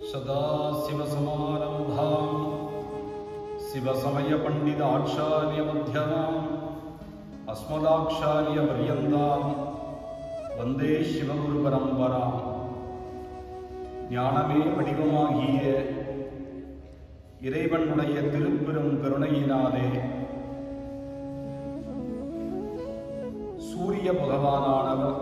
सदाशिवसमारम्भाम् शिवसमयपण्डिताचार्यमध्यमाम् अस्मदाचार्यपर्यन्ताम् வந்தே சிவகுரு பரம்பராம் ஞானமே வடிவமாகிய இறைவனுடைய திருப்பெரும் கருணையினாலே சூரிய பகவானானவர்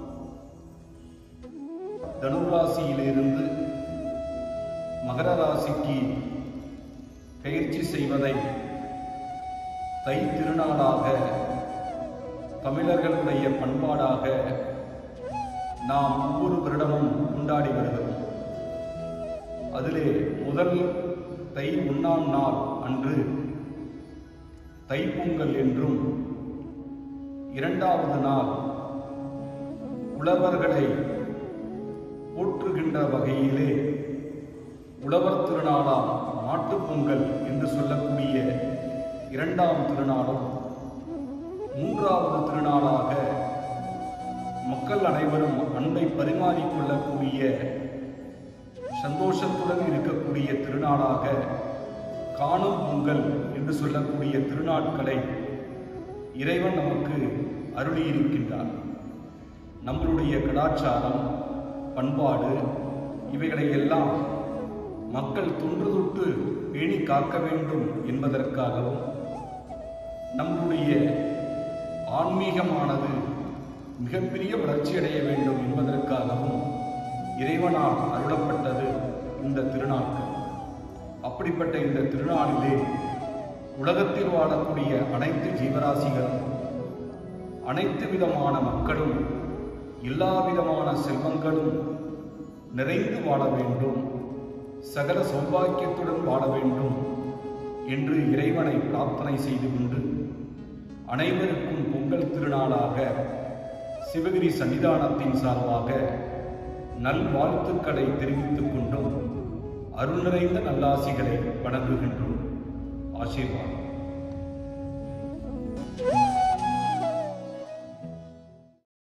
தனுராசியிலிருந்து மகர ராசிக்கு பயிற்சி செய்வதை தை திருநாளாக தமிழர்களுடைய பண்பாடாக நாம் ஒவ்வொரு வருடமும் கொண்டாடி வருகிறோம் அதிலே முதல் தை ஒன்றாம் நாள் அன்று தைப்பொங்கல் என்றும் இரண்டாவது நாள் உழவர்களை போற்றுகின்ற வகையிலே உழவர் திருநாளாம் மாட்டுப் பொங்கல் என்று சொல்லக்கூடிய இரண்டாம் திருநாளும் மூன்றாவது திருநாளாக மக்கள் அனைவரும் அன்பை பரிமாறிக்கொள்ளக்கூடிய சந்தோஷத்துடன் இருக்கக்கூடிய திருநாளாக காணும் பொங்கல் என்று சொல்லக்கூடிய திருநாட்களை இறைவன் நமக்கு அருளியிருக்கின்றார் நம்மளுடைய கலாச்சாரம் பண்பாடு இவைகளை எல்லாம் மக்கள் தொன்று தொட்டு பேணி காக்க வேண்டும் என்பதற்காகவும் நம்முடைய ஆன்மீகமானது மிகப்பெரிய வளர்ச்சியடைய வேண்டும் என்பதற்காகவும் இறைவனால் அருளப்பட்டது இந்த திருநாட்கள் அப்படிப்பட்ட இந்த திருநாளிலே உலகத்தில் வாழக்கூடிய அனைத்து ஜீவராசிகளும் அனைத்து விதமான மக்களும் எல்லா விதமான செல்வங்களும் நிறைந்து வாழ வேண்டும் சகல சௌபாக்கியத்துடன் வாழ வேண்டும் என்று இறைவனை பிரார்த்தனை செய்து கொண்டு அனைவருக்கும் பொங்கல் திருநாளாக சிவகிரி சன்னிதானத்தின் சார்பாக நல்வாழ்த்துக்களை தெரிவித்துக் கொண்டும் அருள் நிறைந்த நல்லாசிகளை வழங்குகின்றோம் ஆசீர்வாதம்